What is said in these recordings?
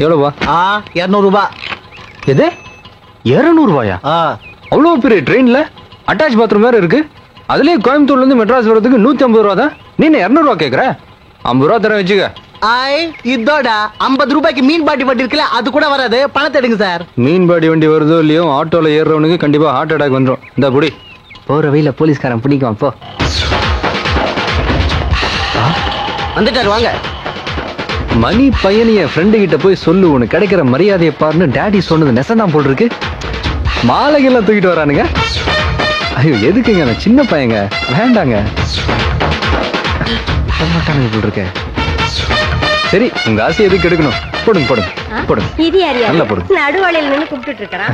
எவ்வளோவா ஆ இரநூறுபா எது இரநூறுவாயா ஆ அவ்வளோ பெரிய ட்ரெயின்ல அட்டாச் பாத்ரூம் வேற இருக்கு அதுலயே கோயம்புத்தூர்ல இருந்து மெட்ராஸ் வர்றதுக்கு நூத்தி ஐம்பது ரூபா தான் நீ என்ன இரநூறுவா கேக்குற ஐம்பது ரூபா தரேன் வச்சுக்க ஐ இதோட ஐம்பது ரூபாய்க்கு மீன் பாட்டி வட்டி இருக்குல்ல அது கூட வராது பணத்தை எடுங்க சார் மீன்பாடி வண்டி வருதோ இல்லையோ ஆட்டோல ஏறுறவனுக்கு கண்டிப்பா ஹார்ட் அட்டாக் வந்துடும் இந்த புடி போற வழியில போலீஸ்காரன் பிடிக்கும் அப்போ வந்துட்டாரு வாங்க மணி பையன் என் ஃப்ரெண்டு கிட்ட போய் சொல்லு உனக்கு கிடைக்கிற மரியாதையை பாருன்னு டேடி சொன்னது நெசந்தான் போல் இருக்கு மாலைகள்லாம் தூக்கிட்டு வரானுங்க ஐயோ எதுக்குங்க நான் சின்ன பையங்க வேண்டாங்க மாட்டானுங்க போல் இருக்க சரி உங்க ஆசை எதுக்கு எடுக்கணும் போடுங்க போடுங்க போடுங்க இது யார் யாரு? நல்லா போடுங்க. நடுவாளையில நின்னு கூப்பிட்டுட்டு இருக்கிறான்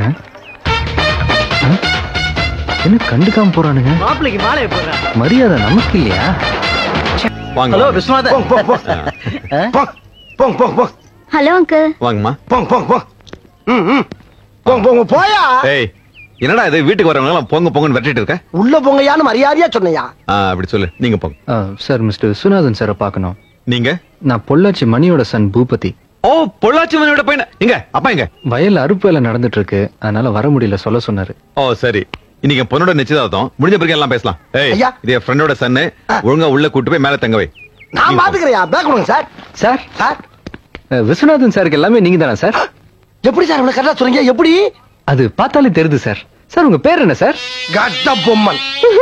என்ன கண்டுக்காம போறானுங்க மாப்பிளைக்கு மாலை போடுறேன் மரியாதை நமக்கு இல்லையா வாங்க ஹலோ வாங்க. விஸ்வநாதன் போங்க போங்க போங்க போங்க ஹலோ அங்கிள் வாங்கம்மா போங்க போங்க போங்க ம் ம் போங்க போங்க போயா ஏய் என்னடா இது வீட்டுக்கு வரவங்க எல்லாம் பொங்க பொங்கன்னு வெட்டிட்டு இருக்க உள்ள போங்கயான்னு மரியாதையா சொன்னையா ஆ, அப்படி சொல்லு நீங்க போங்க சார் மிஸ்டர் விஸ்வநாதன் சாரை பார்க்கணும் நீங்க நான் பொள்ளாச்சி மணியோட சன் பூபதி ஓ பொள்ளாச்சி மனைவிட பையன் எங்க அப்பா எங்க வயல்ல அறுப்பு வேலை நடந்துட்டு இருக்கு அதனால வர முடியல சொல்ல சொன்னாரு ஓ சரி இன்னைக்கு என் பொண்ணோட நிச்சயதார்த்தம் முடிஞ்ச பிறகு எல்லாம் பேசலாம் ஏய் ஐயா. இது என் ஃப்ரெண்டோட சன்னு ஒழுங்கா உள்ள கூட்டு போய் மேல தங்க வை நான் பாத்துக்கிறேயா பேக் கொடுங்க sir sir sir ah, Viswanathan சாருக்கு எல்லாமே நீங்க தானே சார் எப்படி சார் இவ்வளவு கரெக்டா சொல்றீங்க எப்படி அது பார்த்தாலே தெரியுது சார் சார் உங்க பேர் என்ன sir Kattabomman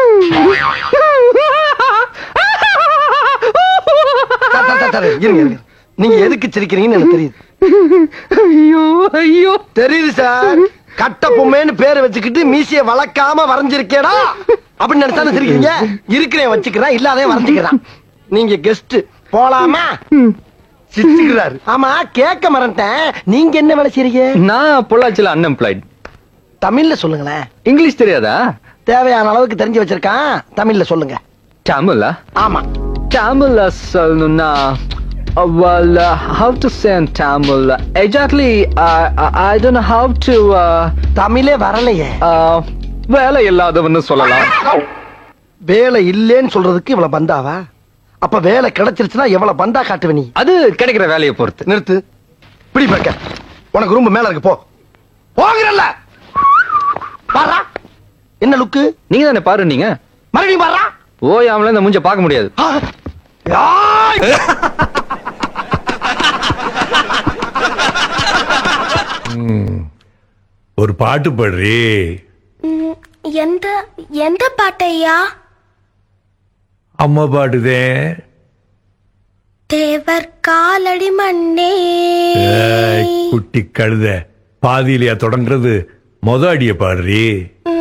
sir, sir, sir, sir, இருங்க, இருங்க. நீங்க எதுக்கு சிரிக்கிறீங்கன்னு எனக்கு தெரியுது ஐயோ ஐயோ தெரியுது சார் கட்ட பொம்மைன்னு பேரை வச்சுக்கிட்டு மீசைய வளர்க்காம வரைஞ்சிருக்கேடா அப்படின்னு நினைச்சாலும் சிரிக்கிறீங்க இருக்கிறேன் வச்சுக்கிறேன் இல்லாதே வரைஞ்சுக்கிறேன் நீங்க கெஸ்ட் போலாமா சிரிச்சுக்கிறாரு ஆமா கேட்க மறந்துட்டேன் நீங்க என்ன வேலை செய்றீங்க நான் பொள்ளாச்சியில அன்எம்ப்ளாய்ட் தமிழ்ல சொல்லுங்களேன் இங்கிலீஷ் தெரியாதா தேவையான அளவுக்கு தெரிஞ்சு வச்சிருக்கான் தமிழ்ல சொல்லுங்க தமிழா ஆமா தமிழ்ல சொல்லணும்னா uh, well uh, how to say in Tamil exactly uh, I, I don't know how to uh, தமிழே வரலையே uh, வேலை இல்லாதவன்னு சொல்லலாம் வேலை இல்லேன்னு சொல்றதுக்கு இவ்வளவு பந்தாவா அப்ப வேலை கிடைச்சிருச்சுன்னா எவ்வளவு பந்தா காட்டுவ நீ அது கிடைக்கிற வேலையை பொறுத்து நிறுத்து பிடி பார்க்க உனக்கு ரூம் மேல இருக்கு போ போகிறல்ல பாரா என்ன லுக்கு நீங்க தானே பாரு நீங்க மறுபடியும் பாரா ஓயாமல இந்த மூஞ்ச பார்க்க முடியாது ஒரு பாட்டு பாடுறி எந்த எந்த பாட்டையா அம்மா பாடுதே தேவர் காலடி மண்ணே ஏய், குட்டி கழுத பாதியிலையா தொடங்குறது மொத அடிய பாடுறி ம்,